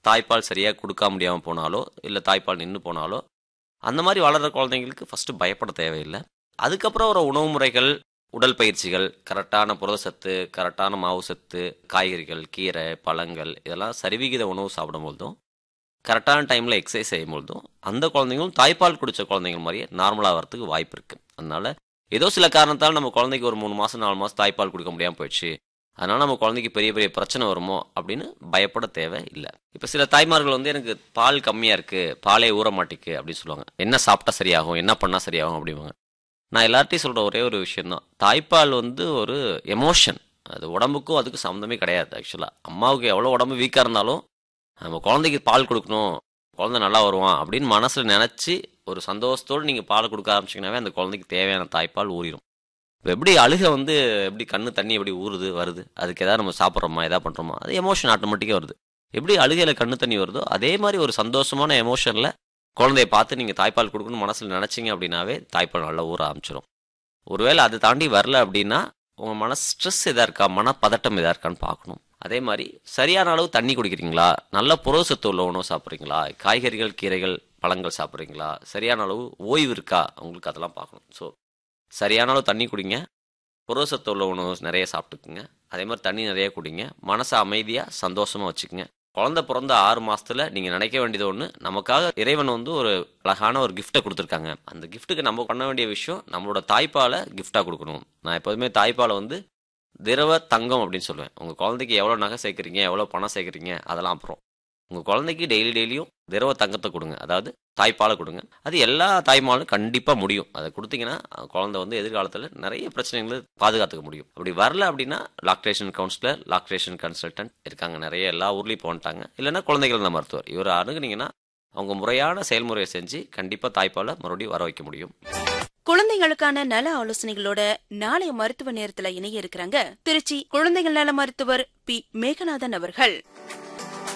தாய்ப்பால் சரியாக கொடுக்க முடியாமல் போனாலோ இல்லை தாய்ப்பால் நின்று போனாலோ அந்த மாதிரி வளர்கிற குழந்தைங்களுக்கு ஃபஸ்ட்டு பயப்பட தேவையில்லை அதுக்கப்புறம் ஒரு உணவு முறைகள் உடல் பயிற்சிகள் கரெக்டான புரதச்சத்து கரெக்டான மாவு சத்து காய்கறிகள் கீரை பழங்கள் இதெல்லாம் சரிவிகித உணவு சாப்பிடும்போதும் கரெக்டான டைமில் எக்ஸசைஸ் செய்யும்போதும் அந்த குழந்தைங்களும் தாய்ப்பால் குடித்த குழந்தைங்க மாதிரியே நார்மலாக வரதுக்கு வாய்ப்பு இருக்குது அதனால ஏதோ சில காரணத்தால் நம்ம குழந்தைக்கு ஒரு மூணு மாதம் நாலு மாதம் தாய்ப்பால் கொடுக்க முடியாமல் போயிடுச்சு அதனால் நம்ம குழந்தைக்கு பெரிய பெரிய பிரச்சனை வருமோ அப்படின்னு பயப்பட தேவை இல்லை இப்போ சில தாய்மார்கள் வந்து எனக்கு பால் கம்மியாக இருக்குது பாலே ஊற மாட்டேக்கு அப்படின்னு சொல்லுவாங்க என்ன சாப்பிட்டா சரியாகும் என்ன பண்ணால் சரியாகும் அப்படிவாங்க நான் எல்லார்ட்டையும் சொல்கிற ஒரே ஒரு விஷயந்தான் தாய்ப்பால் வந்து ஒரு எமோஷன் அது உடம்புக்கும் அதுக்கும் சம்மந்தமே கிடையாது ஆக்சுவலாக அம்மாவுக்கு எவ்வளோ உடம்பு வீக்காக இருந்தாலும் நம்ம குழந்தைக்கு பால் கொடுக்கணும் குழந்தை நல்லா வருவான் அப்படின்னு மனசில் நினச்சி ஒரு சந்தோஷத்தோடு நீங்கள் பால் கொடுக்க ஆரம்பிச்சிங்கனாவே அந்த குழந்தைக்கு தேவையான தாய்ப்பால் ஊறிடும் இப்போ எப்படி அழுக வந்து எப்படி கண்ணு தண்ணி எப்படி ஊறுது வருது அதுக்கு எதாவது நம்ம சாப்பிட்றோமா எதாவது பண்ணுறோமா அது எமோஷன் ஆட்டோமேட்டிக்காக வருது எப்படி அழுகையில் கண்ணு தண்ணி வருதோ அதே மாதிரி ஒரு சந்தோஷமான எமோஷனில் குழந்தைய பார்த்து நீங்கள் தாய்ப்பால் கொடுக்கணும்னு மனசில் நினச்சிங்க அப்படின்னாவே தாய்ப்பால் நல்லா ஊற ஆரம்பிச்சிடும் ஒருவேளை அதை தாண்டி வரல அப்படின்னா உங்கள் மன ஸ்ட்ரெஸ் எதாக இருக்கா மனப்பதட்டம் எதாக இருக்கான்னு பார்க்கணும் அதே மாதிரி சரியான அளவு தண்ணி குடிக்கிறீங்களா நல்ல புரோசத்து உள்ள உணவு சாப்பிட்றீங்களா காய்கறிகள் கீரைகள் பழங்கள் சாப்பிட்றீங்களா சரியான அளவு ஓய்வு இருக்கா உங்களுக்கு அதெல்லாம் பார்க்கணும் ஸோ சரியான அளவு தண்ணி குடிங்க புரோசத்து உள்ள உணவு நிறைய சாப்பிட்டுக்குங்க அதே மாதிரி தண்ணி நிறைய குடிங்க மனசை அமைதியாக சந்தோஷமாக வச்சுக்கோங்க குழந்தை பிறந்த ஆறு மாசத்துல நீங்க நினைக்க வேண்டியது ஒன்று நமக்காக இறைவன் வந்து ஒரு அழகான ஒரு கிஃப்ட்டை கொடுத்துருக்காங்க அந்த கிஃப்ட்டுக்கு நம்ம பண்ண வேண்டிய விஷயம் நம்மளோட தாய்ப்பாலை கிஃப்டாக கொடுக்கணும் நான் எப்போதுமே தாய்ப்பாலை வந்து திரவ தங்கம் அப்படின்னு சொல்லுவேன் உங்க குழந்தைக்கு எவ்வளோ நகை சேர்க்குறீங்க எவ்வளோ பணம் சேர்க்குறீங்க அதெல்லாம் அப்புறம் உங்க குழந்தைக்கு டெய்லி டெய்லியும் திரவ தங்கத்தை கொடுங்க அதாவது தாய்ப்பாலை கொடுங்க அது எல்லா தாய்மாலும் கண்டிப்பாக முடியும் அதை கொடுத்தீங்கன்னா குழந்தை வந்து எதிர்காலத்தில் நிறைய பிரச்சனைகளை பாதுகாத்துக்க முடியும் அப்படி வரல அப்படின்னா லாக்டேஷன் கவுன்சிலர் லாக்டேஷன் கன்சல்டன்ட் இருக்காங்க நிறைய எல்லா ஊர்லேயும் போன்ட்டாங்க இல்லைன்னா குழந்தைகள் நல மருத்துவர் இவர் அணுகுனீங்கன்னா அவங்க முறையான செயல்முறையை செஞ்சு கண்டிப்பாக தாய்ப்பாலை மறுபடியும் வர வைக்க முடியும் குழந்தைகளுக்கான நல ஆலோசனைகளோட நாளைய மருத்துவ நேரத்துல இணைய இருக்கிறாங்க திருச்சி குழந்தைகள் நல மருத்துவர் பி மேகநாதன் அவர்கள்